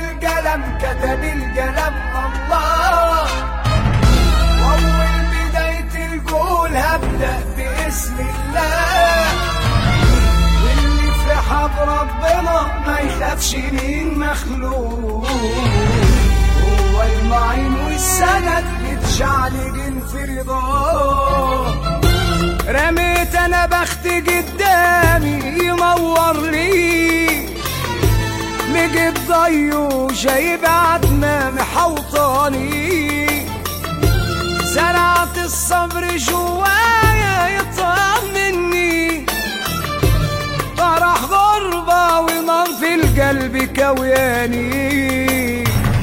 القلم كتب القلم الله واول بداية القول هبدأ باسم الله واللي في رحاب ربنا ما يخافش من مخلوق هو المعين والسند متشعلقين في رضاه رميت انا بخت قدامي ينور لي لقيت ضيو جاي بعد ما محوطاني زرعت الصبر جوايا يطمني فرح غربة ونار في القلب كوياني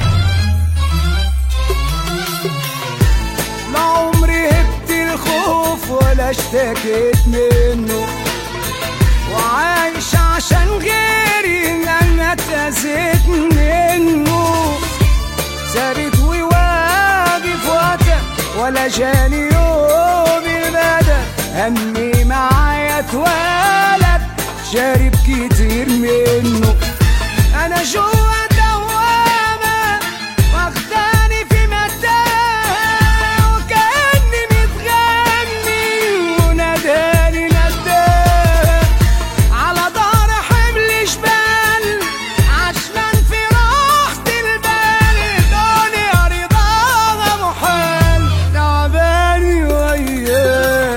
لا عمري هبت الخوف ولا اشتكيت منه وعايش عشان غيري ان انا اتأذيت منه ثابت وواقف وقتها ولا جاني يوم المدى همي معايا اتولد شارب كتير منه انا جوا دوامة واخداني في متاهة وكأني متغني وناداني نداها على ظهر حمل جبال عشمان في راحة البال دنيا رضاها محال تعباني وياه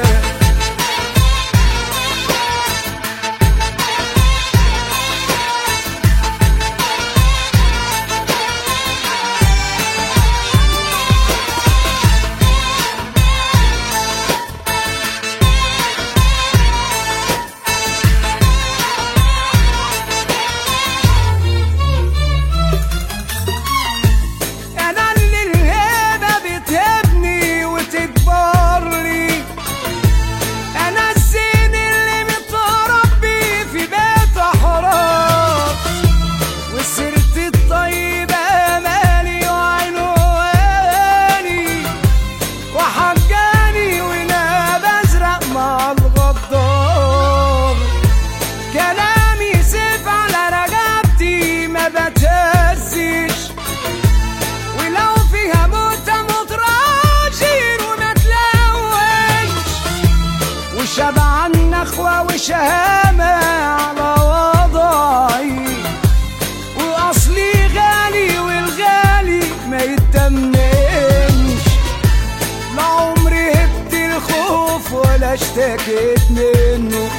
انا اللي الهيبة بتهبني وتكبر لي انا الزين اللي متربي في بيت احرار وسيرتي الطيبة مالي وعنواني وحجاني وناب ازرق مع الغدار كلامي سيف على رقبتي ما بتهزش ولو فيها موت اموت راجل وما تلوش وشبع النخوة وشهامة على وضعي وأصلي غالي والغالي ما يتمنش لا عمري هبت الخوف ولا اشتكيت منه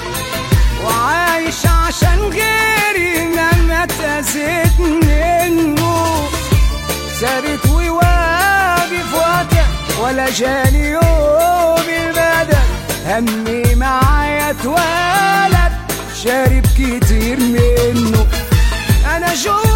وعايش عشان غيري انما اتأذيت منه ثابت وواقف وقتها ولا جاني يوم البدل همي معايا اتولد شارب كتير منه انا جوا